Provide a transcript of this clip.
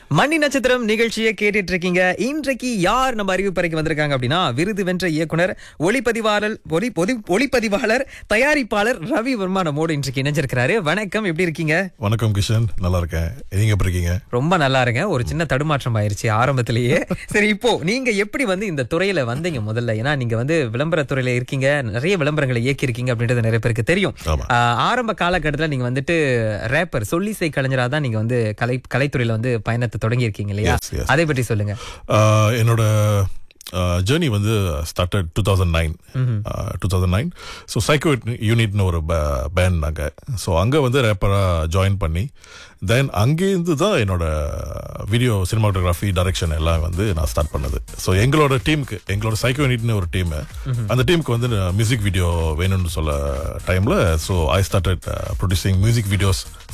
மணி நட்சத்திரம் நிகழ்ச்சியை கேட்டுட்டு இருக்கீங்க இன்றைக்கு யார் நம்ம அறிவிப்பறைக்கு வந்திருக்காங்க அப்படின்னா விருது வென்ற இயக்குனர் ஒளிப்பதிவாளர் ஒளி பொதி- ஒளிப்பதிவாளர் தயாரிப்பாளர் ரவி வர்மா நம்மோடு இன்றைக்கு இணைஞ்சிருக்கிறாரு வணக்கம் எப்படி இருக்கீங்க வணக்கம் கிஷன் நல்லா இருக்கேன் நீங்க எப்படி இருக்கீங்க ரொம்ப நல்லா இருங்க ஒரு சின்ன தடுமாற்றம் ஆயிருச்சு ஆரம்பத்திலேயே சரி இப்போ நீங்க எப்படி வந்து இந்த துறையில வந்தீங்க முதல்ல ஏன்னா நீங்க வந்து விளம்பர துறையில இருக்கீங்க நிறைய விளம்பரங்களை இயக்கி இருக்கீங்க அப்படின்றது நிறைய பேருக்கு தெரியும் ஆமா. ஆஹ், ஆரம்ப காலகட்டத்துல நீங்க வந்துட்டு ரேப்பர் சொல்லிசை கலைஞரா தான் நீங்க வந்து கலை கலைத்துறையில வந்து பயணத்தை தொடங்கி இருக்கீங்க இல்லையா Yes, yes. அதை பற்றி சொல்லுங்க ஆஹ், என்னோட ஜேர்னி வந்து started two thousand nine two thousand nine so psycho யூனிட்னு ஒரு பேண்ட் நாங்கள் ஸோ அங்கே வந்து ரேப்பராக ஜாயின் பண்ணி தென் அங்கேருந்து தான் என்னோட வீடியோ சினிமாட்டோகிராஃபி டைரக்ஷன் எல்லாம் வந்து நான் ஸ்டார்ட் பண்ணது ஸோ எங்களோட டீமுக்கு எங்களோட சைக்கோ யூனிட்னு ஒரு டீம் அந்த டீமுக்கு வந்து மியூசிக் வீடியோ வேணும்னு சொல்ல டைமில் so I started producing music videos